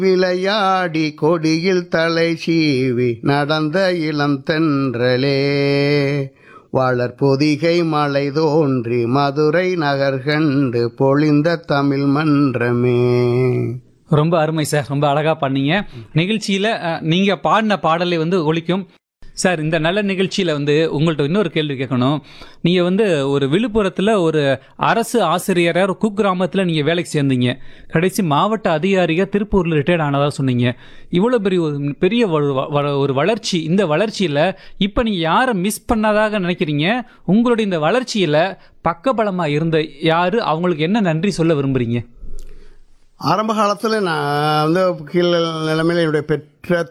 விளையாடி கொடியில் தலை சீவி நடந்த இளம் தென்றலே வளர் பொதிகை மலை தோன்றி மதுரை நகர் கண்டு பொழிந்த தமிழ் மன்றமே ரொம்ப அருமை சார் ரொம்ப அழகா பண்ணீங்க நிகழ்ச்சியில அஹ், நீங்க பாடின பாடலை வந்து ஒலிக்கும் சார் இந்த நல்ல நிகழ்ச்சியில வந்து உங்கள்ட்ட இன்னொரு கேள்வி கேட்கணும் நீங்க வந்து ஒரு விழுப்புரத்துல ஒரு அரசு ஆசிரியரா ஒரு குக்கிராமத்துல நீங்க வேலைக்கு சேர்ந்தீங்க கடைசி மாவட்ட அதிகாரியா திருப்பூர்ல ரிட்டையர்ட் ஆனதா சொன்னீங்க இவ்வளவு பெரிய ஒரு பெரிய ஒரு வ- வ- ஒரு வளர்ச்சி இந்த வளர்ச்சியில இப்ப நீங்க யாரை மிஸ் பண்ணதாக நினைக்கிறீங்க உங்களுடைய இந்த வளர்ச்சியில பக்கபலமா இருந்த யாரு அவங்களுக்கு என்ன நன்றி சொல்ல விரும்புறீங்க ஆரம்ப காலத்தில் நான் வந்து கீழ் நிலைமையில் என்னுடைய பெற்ற